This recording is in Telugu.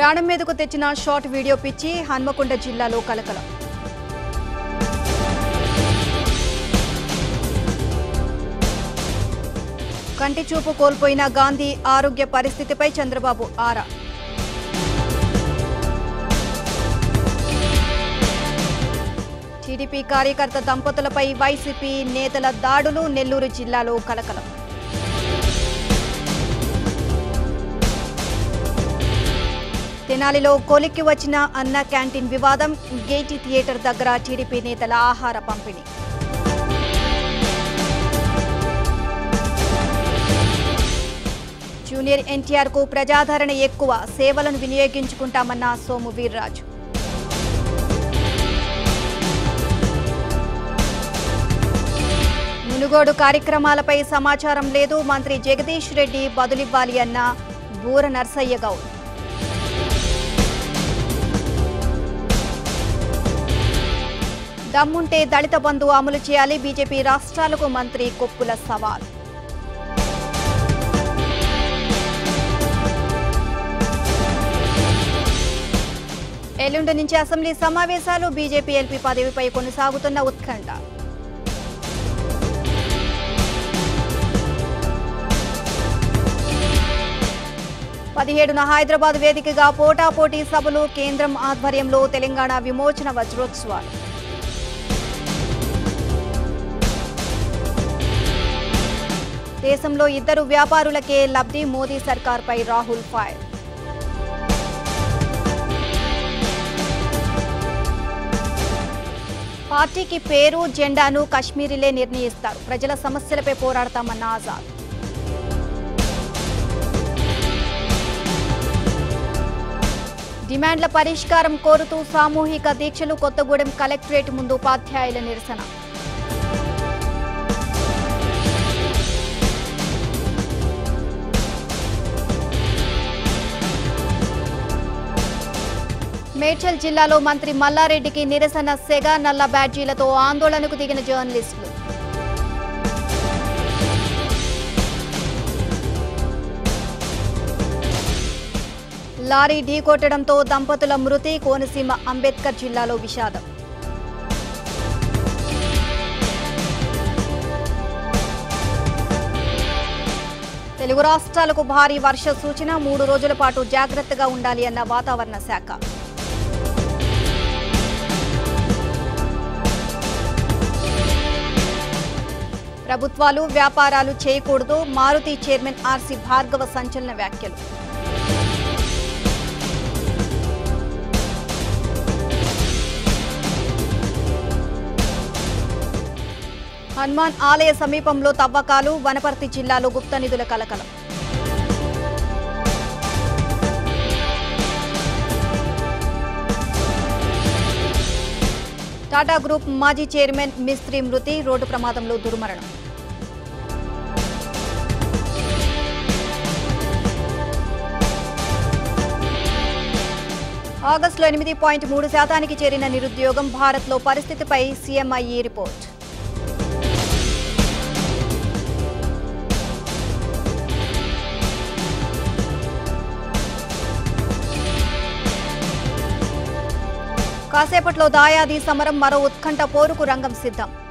ప్రాణం మీదకు తెచ్చిన షార్ట్ వీడియో పిచ్చి హన్మకొండ జిల్లాలో కలకలం కంటి చూపు కోల్పోయిన గాంధీ ఆరోగ్య పరిస్థితిపై చంద్రబాబు ఆరా టీడీపీ కార్యకర్త దంపతులపై వైసీపీ నేతల దాడులు నెల్లూరు జిల్లాలో కలకలం తెనాలిలో కొలిక్కి వచ్చిన అన్న క్యాంటీన్ వివాదం గేటి థియేటర్ దగ్గర టీడీపీ నేతల ఆహార పంపిణీ జూనియర్ ఎన్టీఆర్ కు ప్రజాదరణ ఎక్కువ సేవలను వినియోగించుకుంటామన్న సోము వీర్రాజు మునుగోడు కార్యక్రమాలపై సమాచారం లేదు మంత్రి జగదీష్ రెడ్డి బదులివ్వాలి అన్న బూర నర్సయ్య గౌడ్ దమ్ముంటే దళిత బంధు అమలు చేయాలి బీజేపీ రాష్ట్రాలకు మంత్రి కొప్పుల సవాల్ ఎల్లుండి నుంచి అసెంబ్లీ సమావేశాలు బీజేపీ ఎల్పీ పదవిపై కొనసాగుతున్న ఉత్కంఠ పదిహేడున హైదరాబాద్ వేదికగా పోటాపోటీ సభలు కేంద్రం ఆధ్వర్యంలో తెలంగాణ విమోచన వజ్రోత్సవాలు దేశంలో ఇద్దరు వ్యాపారులకే లబ్ధి మోదీ సర్కార్పై రాహుల్ ఫైర్ పార్టీకి పేరు జెండాను కశ్మీరీలే నిర్ణయిస్తారు ప్రజల సమస్యలపై పోరాడతామన్న ఆజాద్ డిమాండ్ల పరిష్కారం కోరుతూ సామూహిక దీక్షలు కొత్తగూడెం కలెక్టరేట్ ముందు ఉపాధ్యాయుల నిరసన మేడ్చల్ జిల్లాలో మంత్రి మల్లారెడ్డికి నిరసన సెగ నల్ల బ్యాడ్జీలతో ఆందోళనకు దిగిన జర్నలిస్టులు లారీ ఢీకొట్టడంతో దంపతుల మృతి కోనసీమ అంబేద్కర్ జిల్లాలో విషాదం తెలుగు రాష్ట్రాలకు భారీ వర్ష సూచన మూడు రోజుల పాటు జాగ్రత్తగా ఉండాలి అన్న వాతావరణ శాఖ ప్రభుత్వాలు వ్యాపారాలు చేయకూడదు మారుతి చైర్మన్ ఆర్సీ భార్గవ సంచలన వ్యాఖ్యలు హనుమాన్ ఆలయ సమీపంలో తవ్వకాలు వనపర్తి జిల్లాలో గుప్త నిధుల కలకలం టాటా గ్రూప్ మాజీ చైర్మన్ మిస్త్రీ మృతి రోడ్డు ప్రమాదంలో దుర్మరణం ఆగస్టులో ఎనిమిది పాయింట్ మూడు శాతానికి చేరిన నిరుద్యోగం భారత్లో పరిస్థితిపై సీఎంఐఈ రిపోర్ట్ కాసేపట్లో దాయాది సమరం మరో ఉత్కంఠ పోరుకు రంగం సిద్ధం